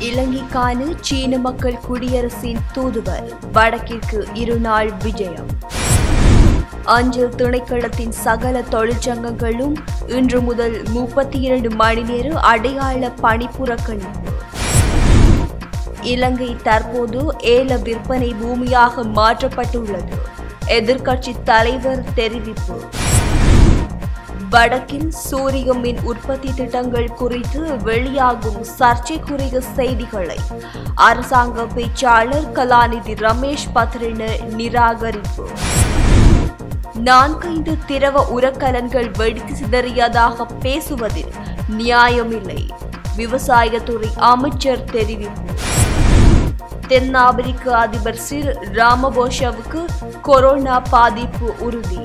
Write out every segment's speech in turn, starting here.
இலங்கைக்கான சீன மக்கள் குடியரசின் தூதுவர் வடக்கிற்கு இருநாள் விஜயம் அஞ்சல் திணைக்களத்தின் சகல தொழிற்சங்கங்களும் இன்று முதல் முப்பத்தி இரண்டு மணி நேர அடையாள பணிப்புறக்கணிப்பு இலங்கை தற்போது ஏல விற்பனை பூமியாக மாற்றப்பட்டுள்ளது எதிர்க்கட்சி தலைவர் தெரிவிப்பு வடக்கில் சூரிய மின் உற்பத்தி திட்டங்கள் குறித்து வெளியாகும் சர்ச்சைக்குரிய செய்திகளை அரசாங்க பேச்சாளர் கலாநிதி ரமேஷ் பத்ரின நிராகரிப்பு நான்கைந்து திரவ உரக்கலன்கள் வெடித்து சிதறியதாக பேசுவதில் நியாயமில்லை விவசாயத்துறை அமைச்சர் தெரிவிப்பு தென்னாப்பிரிக்க அதிபர் சிர் ராமபோஷவுக்கு கொரோனா பாதிப்பு உறுதி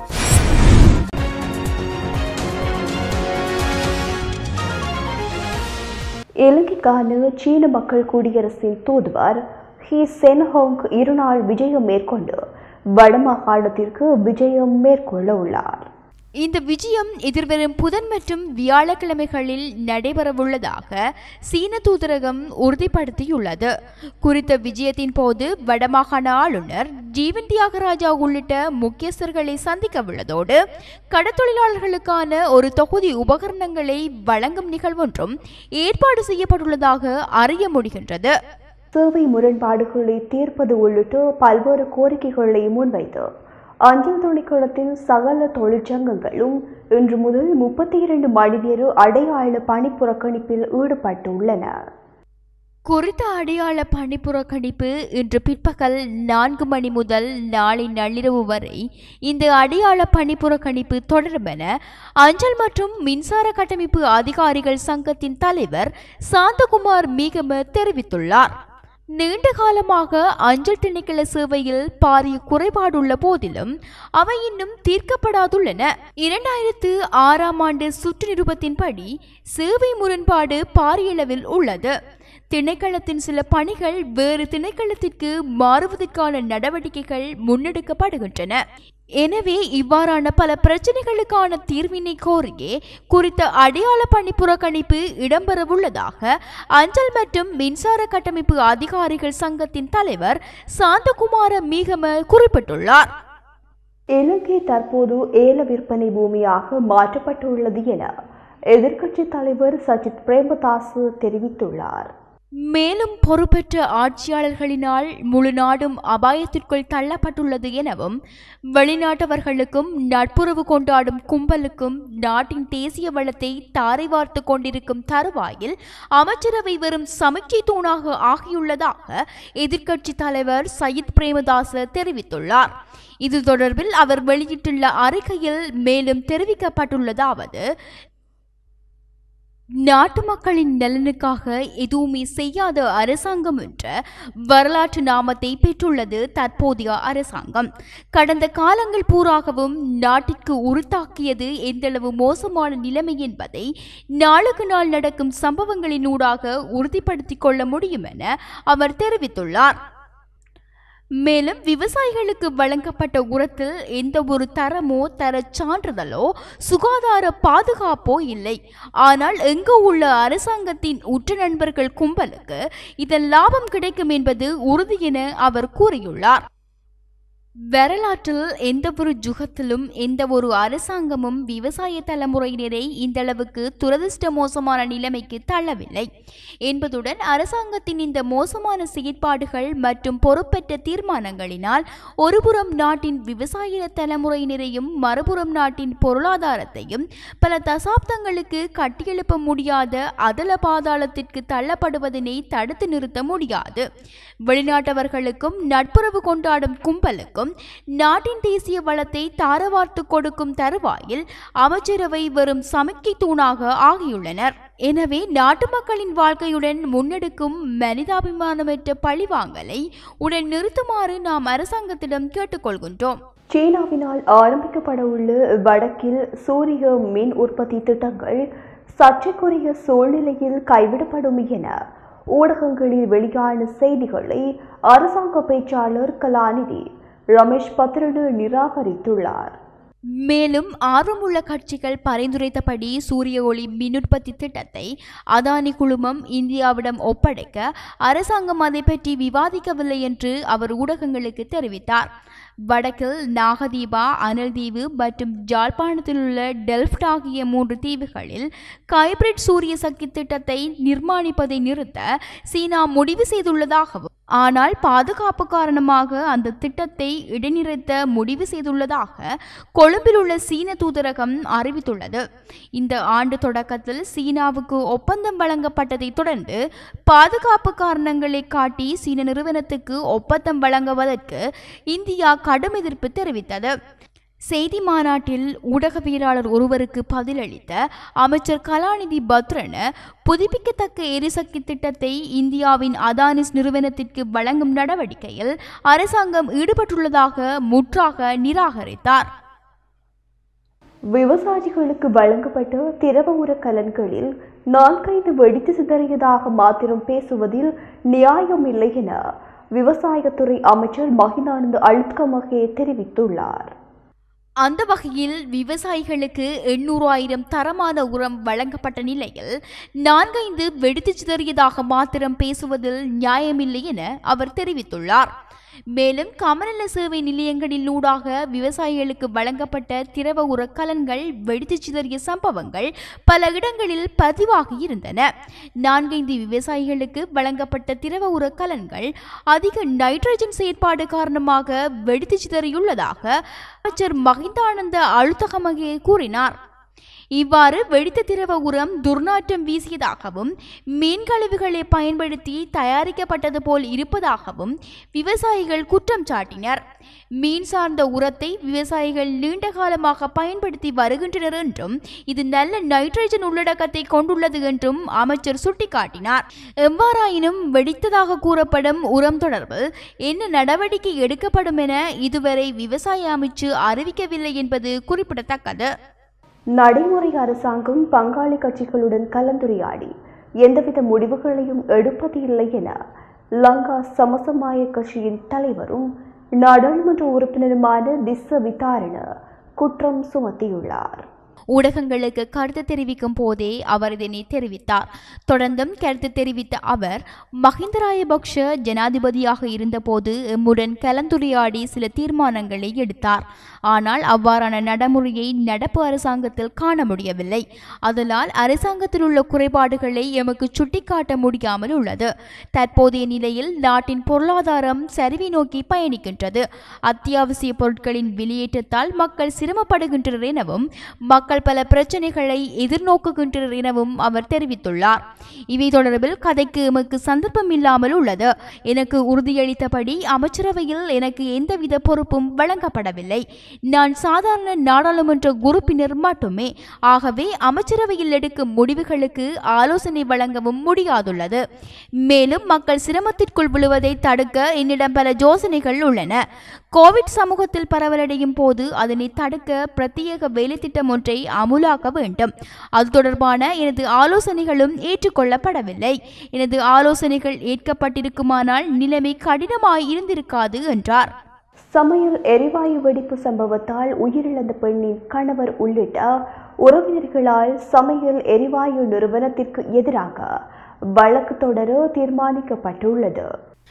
இலங்கைக்கான சீன மக்கள் குடியரசின் தூதுவர் ஹி சென்ஹோங் இருநாள் விஜயம் மேற்கொண்டு வடமாகாணத்திற்கு விஜயம் மேற்கொள்ள உள்ளார் இந்த விஜயம் எதிர்வரும் புதன் மற்றும் வியாழக்கிழமைகளில் நடைபெறவுள்ளதாக சீன தூதரகம் உறுதிப்படுத்தியுள்ளது குறித்த விஜயத்தின் போது வடமாகாண ஆளுநர் ஜீவன் தியாகராஜா உள்ளிட்ட முக்கியஸ்தர்களை சந்திக்க உள்ளதோடு கடத்தொழிலாளர்களுக்கான ஒரு தொகுதி உபகரணங்களை வழங்கும் நிகழ்வொன்றும் ஏற்பாடு செய்யப்பட்டுள்ளதாக அறிய முடிகின்றது சேவை முரண்பாடுகளை தீர்ப்பது உள்ளிட்ட பல்வேறு கோரிக்கைகளை முன்வைத்து அஞ்சல் துணைக்களத்தின் சகல தொழிற்சங்கங்களும் இன்று முதல் முப்பத்தி இரண்டு மணி நேர அடையாள பணி புறக்கணிப்பில் ஈடுபட்டுள்ளன குறித்த அடையாள பணி புறக்கணிப்பு இன்று பிற்பகல் நான்கு மணி முதல் நாளை நள்ளிரவு வரை இந்த அடையாள பணி புறக்கணிப்பு தொடரும் என அஞ்சல் மற்றும் மின்சார கட்டமைப்பு அதிகாரிகள் சங்கத்தின் தலைவர் சாந்தகுமார் மீகம தெரிவித்துள்ளார் நீண்ட காலமாக அஞ்சல் திணைக்கள சேவையில் பாரிய குறைபாடுள்ள போதிலும் அவை இன்னும் தீர்க்கப்படாதுள்ளன இரண்டாயிரத்து ஆறாம் ஆண்டு சுற்று நிருபத்தின்படி சேவை முரண்பாடு பாரியளவில் உள்ளது திணைக்களத்தின் சில பணிகள் வேறு திணைக்களத்திற்கு மாறுவதற்கான நடவடிக்கைகள் முன்னெடுக்கப்படுகின்றன எனவே இவ்வாறான பல பிரச்சனைகளுக்கான தீர்வினை கோரியே குறித்த அடையாள பணி புறக்கணிப்பு இடம்பெறவுள்ளதாக அஞ்சல் மற்றும் மின்சார கட்டமைப்பு அதிகாரிகள் சங்கத்தின் தலைவர் சாந்தகுமார மீகம குறிப்பிட்டுள்ளார் இலங்கை தற்போது ஏல விற்பனை பூமியாக மாற்றப்பட்டுள்ளது என எதிர்க்கட்சி தலைவர் சஜித் பிரேமதாசு தெரிவித்துள்ளார் மேலும் பொறுப்பற்ற ஆட்சியாளர்களினால் முழு நாடும் அபாயத்திற்குள் தள்ளப்பட்டுள்ளது எனவும் வெளிநாட்டவர்களுக்கும் நட்புறவு கொண்டாடும் கும்பலுக்கும் நாட்டின் தேசிய வளத்தை தாரை வார்த்து கொண்டிருக்கும் தருவாயில் அமைச்சரவை வெறும் சமிக்சை தூணாக ஆகியுள்ளதாக எதிர்க்கட்சி தலைவர் சயித் பிரேமதாச தெரிவித்துள்ளார் இது தொடர்பில் அவர் வெளியிட்டுள்ள அறிக்கையில் மேலும் தெரிவிக்கப்பட்டுள்ளதாவது நாட்டு மக்களின் நலனுக்காக எதுவுமே செய்யாத அரசாங்கம் என்ற வரலாற்று நாமத்தை பெற்றுள்ளது தற்போதைய அரசாங்கம் கடந்த காலங்கள் பூராகவும் நாட்டிற்கு உறுத்தாக்கியது எந்தளவு மோசமான நிலைமை என்பதை நாளுக்கு நாள் நடக்கும் சம்பவங்களினூடாக உறுதிப்படுத்திக் கொள்ள முடியும் என அவர் தெரிவித்துள்ளார் மேலும் விவசாயிகளுக்கு வழங்கப்பட்ட உரத்தில் எந்த ஒரு தரமோ தரச் சான்றிதழோ சுகாதார பாதுகாப்போ இல்லை ஆனால் எங்கு உள்ள அரசாங்கத்தின் உற்ற நண்பர்கள் கும்பலுக்கு இதன் லாபம் கிடைக்கும் என்பது உறுதி என அவர் கூறியுள்ளார் வரலாற்றில் எந்த ஒரு ஜுகத்திலும் எந்த ஒரு அரசாங்கமும் விவசாய தலைமுறையினரை இந்தளவுக்கு துரதிர்ஷ்ட மோசமான நிலைமைக்கு தள்ளவில்லை என்பதுடன் அரசாங்கத்தின் இந்த மோசமான செயற்பாடுகள் மற்றும் பொறுப்பற்ற தீர்மானங்களினால் ஒருபுறம் நாட்டின் விவசாய தலைமுறையினரையும் மறுபுறம் நாட்டின் பொருளாதாரத்தையும் பல தசாப்தங்களுக்கு கட்டியெழுப்ப முடியாத அதல பாதாளத்திற்கு தள்ளப்படுவதனை தடுத்து நிறுத்த முடியாது வெளிநாட்டவர்களுக்கும் நட்புறவு கொண்டாடும் கும்பலுக்கும் நாட்டின் தேசிய வளத்தை தாரவார்த்து கொடுக்கும் தருவாயில் அமைச்சரவை வெறும் சமிக்கை தூணாக ஆகியுள்ளனர் எனவே நாட்டு மக்களின் வாழ்க்கையுடன் முன்னெடுக்கும் மனிதாபிமானமற்ற பழிவாங்கலை உடன் நிறுத்துமாறு நாம் அரசாங்கத்திடம் கேட்டுக்கொள்கின்றோம் சீனாவினால் ஆரம்பிக்கப்பட உள்ள வடக்கில் சூரிய மின் உற்பத்தி திட்டங்கள் சர்ச்சைக்குரிய சூழ்நிலையில் கைவிடப்படும் என ஊடகங்களில் வெளியான செய்திகளை அரசாங்க பேச்சாளர் கலாநிதி ரமேஷ் பத்ரனு நிராகரித்துள்ளார் மேலும் ஆர்வமுள்ள கட்சிகள் பரிந்துரைத்தபடி சூரிய ஒளி மின் உற்பத்தி திட்டத்தை அதானி குழுமம் இந்தியாவிடம் ஒப்படைக்க அரசாங்கம் அதை பற்றி விவாதிக்கவில்லை என்று அவர் ஊடகங்களுக்கு தெரிவித்தார் வடக்கில் நாகதீபா அனல்தீவு மற்றும் ஜாழ்ப்பாணத்தில் உள்ள டெல்ஃப்ட் ஆகிய மூன்று தீவுகளில் கைபிரிட் சூரிய சக்தி திட்டத்தை நிர்மாணிப்பதை நிறுத்த சீனா முடிவு செய்துள்ளதாகவும் ஆனால் பாதுகாப்பு காரணமாக அந்த திட்டத்தை இடைநிறுத்த முடிவு செய்துள்ளதாக கொழும்பில் உள்ள சீன தூதரகம் அறிவித்துள்ளது இந்த ஆண்டு தொடக்கத்தில் சீனாவுக்கு ஒப்பந்தம் வழங்கப்பட்டதை தொடர்ந்து பாதுகாப்பு காரணங்களை காட்டி சீன நிறுவனத்துக்கு ஒப்பந்தம் வழங்குவதற்கு இந்தியா கடும் எதிர்ப்பு தெரிவித்தது செய்தி மாநாட்டில் ஊடகவியலாளர் ஒருவருக்கு பதிலளித்த அமைச்சர் கலாநிதி பத்ரன் புதுப்பிக்கத்தக்க எரிசக்தி திட்டத்தை இந்தியாவின் அதானிஸ் நிறுவனத்திற்கு வழங்கும் நடவடிக்கையில் அரசாங்கம் ஈடுபட்டுள்ளதாக முற்றாக நிராகரித்தார் விவசாயிகளுக்கு வழங்கப்பட்ட திரவ உர கலன்களில் நான்கைந்து வெடித்து சிதறியதாக மாத்திரம் பேசுவதில் நியாயம் இல்லை என விவசாயத்துறை அமைச்சர் மகிந்தானந்த அழுத்கமகே தெரிவித்துள்ளார் அந்த வகையில் விவசாயிகளுக்கு எண்ணூறு ஆயிரம் தரமான உரம் வழங்கப்பட்ட நிலையில் நான்கைந்து வெடித்து சிதறியதாக மாத்திரம் பேசுவதில் நியாயமில்லை என அவர் தெரிவித்துள்ளார் மேலும் கமநல சேவை நிலையங்களில் ஊடாக விவசாயிகளுக்கு வழங்கப்பட்ட திரவ உர கலன்கள் வெடித்து சிதறிய சம்பவங்கள் பல இடங்களில் பதிவாகி இருந்தன நான்கைந்து விவசாயிகளுக்கு வழங்கப்பட்ட திரவ உர கலன்கள் அதிக நைட்ரஜன் செயற்பாடு காரணமாக வெடித்து சிதறியுள்ளதாக அமைச்சர் மகிந்தானந்த அழுத்தகமகே கூறினார் இவ்வாறு வெடித்த திரவ உரம் துர்நாற்றம் வீசியதாகவும் மீன் கழிவுகளை பயன்படுத்தி தயாரிக்கப்பட்டது போல் இருப்பதாகவும் விவசாயிகள் குற்றம் சாட்டினர் மீன் சார்ந்த உரத்தை விவசாயிகள் நீண்ட காலமாக பயன்படுத்தி வருகின்றனர் என்றும் இது நல்ல நைட்ரஜன் உள்ளடக்கத்தை கொண்டுள்ளது என்றும் அமைச்சர் சுட்டிக்காட்டினார் எவ்வாறாயினும் வெடித்ததாக கூறப்படும் உரம் தொடர்பில் என்ன நடவடிக்கை எடுக்கப்படும் என இதுவரை விவசாய அமைச்சு அறிவிக்கவில்லை என்பது குறிப்பிடத்தக்கது நடைமுறை அரசாங்கம் பங்காளி கட்சிகளுடன் கலந்துரையாடி எந்தவித முடிவுகளையும் எடுப்பது இல்லை என லங்கா சமசமாய கட்சியின் தலைவரும் நாடாளுமன்ற உறுப்பினருமான திஸ்ஸ விதாரண குற்றம் சுமத்தியுள்ளார் ஊடகங்களுக்கு கருத்து தெரிவிக்கும் போதே அவர் இதனை தெரிவித்தார் தொடர்ந்தும் கருத்து தெரிவித்த அவர் மஹிந்த ராயபக்ஷ ஜனாதிபதியாக இருந்தபோது எம்முடன் கலந்துரையாடி சில தீர்மானங்களை எடுத்தார் ஆனால் அவ்வாறான நடைமுறையை நடப்பு அரசாங்கத்தில் காண முடியவில்லை அதனால் அரசாங்கத்தில் உள்ள குறைபாடுகளை எமக்கு சுட்டிக்காட்ட முடியாமல் உள்ளது தற்போதைய நிலையில் நாட்டின் பொருளாதாரம் சரிவை நோக்கி பயணிக்கின்றது அத்தியாவசிய பொருட்களின் வெளியேற்றத்தால் மக்கள் சிரமப்படுகின்றனர் எனவும் மக்கள் பல பிரச்சனைகளை எதிர்நோக்குகின்றனர் எனவும் அவர் தெரிவித்துள்ளார் இவை தொடர்பில் கதைக்கு எமக்கு சந்தர்ப்பம் இல்லாமல் உள்ளது எனக்கு உறுதியளித்தபடி அமைச்சரவையில் எனக்கு எந்தவித பொறுப்பும் வழங்கப்படவில்லை நான் சாதாரண நாடாளுமன்ற உறுப்பினர் மட்டுமே ஆகவே அமைச்சரவையில் எடுக்கும் முடிவுகளுக்கு ஆலோசனை வழங்கவும் முடியாதுள்ளது மேலும் மக்கள் சிரமத்திற்குள் விழுவதை தடுக்க என்னிடம் பல யோசனைகள் உள்ளன கோவிட் சமூகத்தில் பரவலடையும் போது அதனை தடுக்க பிரத்யேக வேலைத்திட்டம் ஒன்றை அமுலாக்க வேண்டும் அது தொடர்பான எனது ஆலோசனைகளும் ஏற்றுக்கொள்ளப்படவில்லை எனது ஆலோசனைகள் ஏற்கப்பட்டிருக்குமானால் நிலைமை கடினமாய் இருந்திருக்காது என்றார் சமையல் எரிவாயு வெடிப்பு சம்பவத்தால் உயிரிழந்த பெண்ணின் கணவர் உள்ளிட்ட உறவினர்களால் சமையல் எரிவாயு நிறுவனத்திற்கு எதிராக வழக்கு தொடர தீர்மானிக்கப்பட்டுள்ளது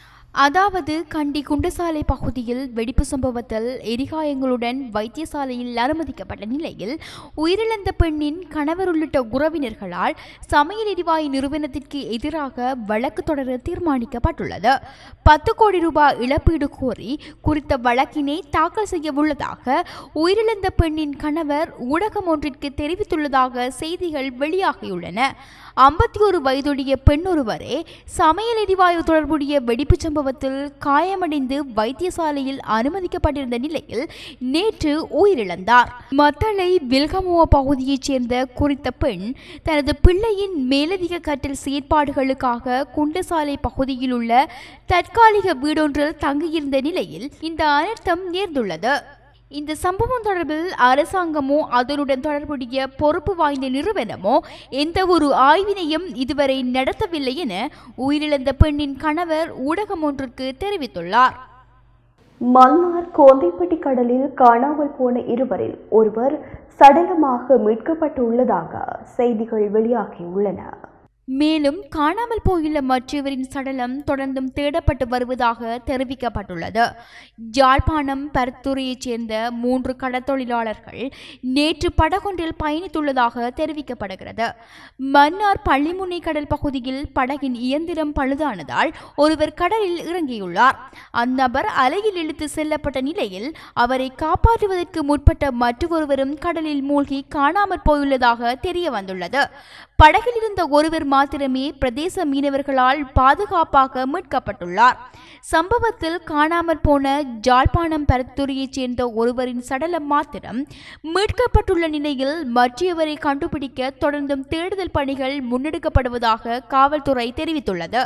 அதாவது கண்டி குண்டசாலை பகுதியில் வெடிப்பு சம்பவத்தில் எரிகாயங்களுடன் வைத்தியசாலையில் அனுமதிக்கப்பட்ட நிலையில் உயிரிழந்த பெண்ணின் கணவர் உள்ளிட்ட உறவினர்களால் சமையல் எரிவாயு நிறுவனத்திற்கு எதிராக வழக்கு தொடர தீர்மானிக்கப்பட்டுள்ளது பத்து கோடி ரூபாய் இழப்பீடு கோரி குறித்த வழக்கினை தாக்கல் செய்ய உள்ளதாக உயிரிழந்த பெண்ணின் கணவர் ஊடகம் ஒன்றிற்கு தெரிவித்துள்ளதாக செய்திகள் வெளியாகியுள்ளன ஐம்பத்தி ஒரு வயதுடைய பெண் ஒருவரே சமையல் எரிவாயு தொடர்புடைய வெடிப்பு சம்பவத்தில் காயமடைந்து வைத்தியசாலையில் அனுமதிக்கப்பட்டிருந்த நிலையில் நேற்று உயிரிழந்தார் மத்தளை வில்கமுவ பகுதியைச் சேர்ந்த குறித்த பெண் தனது பிள்ளையின் மேலதிக கட்டில் செயற்பாடுகளுக்காக குண்டசாலை பகுதியில் உள்ள தற்காலிக வீடொன்றில் தங்கியிருந்த நிலையில் இந்த அனர்த்தம் நேர்ந்துள்ளது இந்த சம்பவம் தொடர்பில் அரசாங்கமோ அதனுடன் தொடர்புடைய பொறுப்பு வாய்ந்த நிறுவனமோ எந்த ஒரு ஆய்வினையும் இதுவரை நடத்தவில்லை என உயிரிழந்த பெண்ணின் கணவர் ஊடகம் ஒன்றிற்கு தெரிவித்துள்ளார் மன்னார் கோந்தைப்பட்டி கடலில் காணாமல் போன இருவரில் ஒருவர் சடலமாக மீட்கப்பட்டுள்ளதாக செய்திகள் வெளியாகியுள்ளன மேலும் காணாமல் போயுள்ள மற்றவரின் சடலம் தொடர்ந்தும் தேடப்பட்டு வருவதாக தெரிவிக்கப்பட்டுள்ளது யாழ்ப்பாணம் பருத்துறையைச் சேர்ந்த மூன்று கடற்தொழிலாளர்கள் நேற்று படகொன்றில் பயணித்துள்ளதாக தெரிவிக்கப்படுகிறது மன்னார் பள்ளிமுனை கடல் பகுதியில் படகின் இயந்திரம் பழுதானதால் ஒருவர் கடலில் இறங்கியுள்ளார் அந்நபர் அலையில் இழுத்து செல்லப்பட்ட நிலையில் அவரை காப்பாற்றுவதற்கு முற்பட்ட மற்றொருவரும் கடலில் மூழ்கி காணாமற் போயுள்ளதாக தெரிய வந்துள்ளது படகில் இருந்த ஒருவர் மாத்திரமே பிரதேச மீனவர்களால் பாதுகாப்பாக மீட்கப்பட்டுள்ளார் சம்பவத்தில் காணாமற் போன ஜாழ்ப்பாணம் பரத்துறையைச் சேர்ந்த ஒருவரின் சடலம் மாத்திரம் மீட்கப்பட்டுள்ள நிலையில் மற்றவரை கண்டுபிடிக்க தொடர்ந்தும் தேடுதல் பணிகள் முன்னெடுக்கப்படுவதாக காவல்துறை தெரிவித்துள்ளது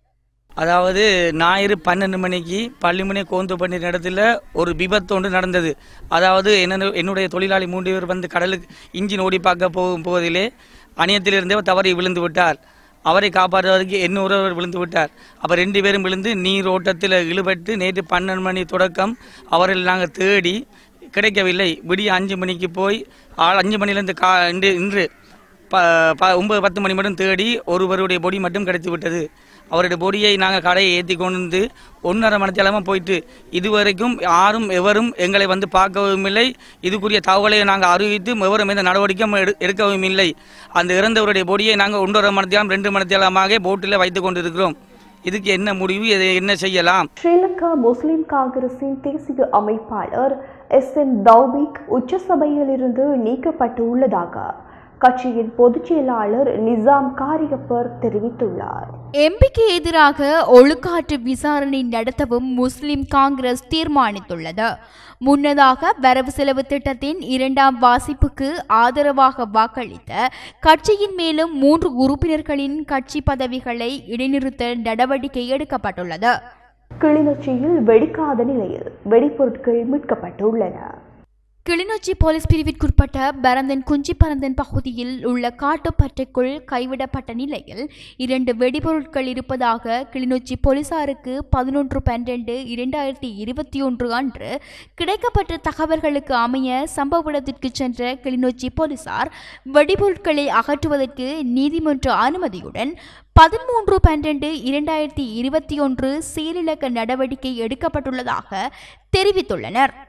அதாவது ஞாயிறு பன்னெண்டு மணிக்கு பள்ளிமனை கோந்துப்பண்ணி இடத்துல ஒரு விபத்து ஒன்று நடந்தது அதாவது என்ன என்னுடைய தொழிலாளி மூன்று பேர் வந்து கடலுக்கு இன்ஜின் ஓடி பார்க்க போகும் போவதிலே அணியத்திலிருந்தே தவறி விழுந்து விட்டார் அவரை காப்பாற்றுவதற்கு இன்னொருவர் விழுந்து விட்டார் அப்போ ரெண்டு பேரும் விழுந்து நீர் ஓட்டத்தில் இழுபட்டு நேற்று பன்னெண்டு மணி தொடக்கம் அவர்கள் நாங்கள் தேடி கிடைக்கவில்லை விடிய அஞ்சு மணிக்கு போய் ஆ- அஞ்சு மணிலேருந்து கா இன்று இன்று ப ப- ஒன்பது பத்து மணி மட்டும் தேடி ஒருவருடைய பொடி மட்டும் கிடைத்து விட்டது அவருடைய பொடியை நாங்கள் கடையை ஏற்றி கொண்டு வந்து ஒன்றரை மணித்தேலமாக போயிட்டு இதுவரைக்கும் யாரும் எவரும் எங்களை வந்து பார்க்கவும் இல்லை இதுக்குரிய தகவலை நாங்கள் அறிவித்து எவரும் எந்த நடவடிக்கையும் எடு எடுக்கவும் இல்லை அந்த இறந்தவருடைய பொடியை நாங்கள் ஒன்றரை மணித்தேலம் ரெண்டு மணித்தேலமாக போட்டில் வைத்து கொண்டிருக்கிறோம் இதுக்கு என்ன முடிவு இதை என்ன செய்யலாம் ஸ்ரீலங்கா முஸ்லிம் காங்கிரசின் தேசிய அமைப்பாளர் எஸ் என் தௌபிக் உச்சசபையிலிருந்து நீக்கப்பட்டுள்ளதாக கட்சியின் பொதுச் செயலாளர் நிசாம் காரியப்பர் தெரிவித்துள்ளார் எம்பிக்கு எதிராக ஒழுக்காற்று விசாரணை நடத்தவும் முஸ்லிம் காங்கிரஸ் தீர்மானித்துள்ளது முன்னதாக வரவு செலவு திட்டத்தின் இரண்டாம் வாசிப்புக்கு ஆதரவாக வாக்களித்த கட்சியின் மேலும் மூன்று உறுப்பினர்களின் கட்சி பதவிகளை இடைநிறுத்த நடவடிக்கை எடுக்கப்பட்டுள்ளது கிளிநொச்சியில் வெடிக்காத நிலையில் வெடிபொருட்கள் மீட்கப்பட்டுள்ளன கிளிநொச்சி போலீஸ் பிரிவிற்குட்பட்ட பரந்தன் குஞ்சிப்பரந்தன் பகுதியில் உள்ள காட்டுப்பற்றைக்குள் கைவிடப்பட்ட நிலையில் இரண்டு வெடிபொருட்கள் இருப்பதாக கிளிநொச்சி போலீசாருக்கு பதினொன்று பன்னிரண்டு இரண்டாயிரத்தி இருபத்தி ஒன்று அன்று கிடைக்கப்பட்ட தகவல்களுக்கு அமைய சம்பவ இடத்திற்கு சென்ற கிளிநொச்சி போலீசார் வெடிபொருட்களை அகற்றுவதற்கு நீதிமன்ற அனுமதியுடன் பதிமூன்று பன்னிரண்டு இரண்டாயிரத்தி இருபத்தி ஒன்று செயலிழக்க நடவடிக்கை எடுக்கப்பட்டுள்ளதாக தெரிவித்துள்ளனர்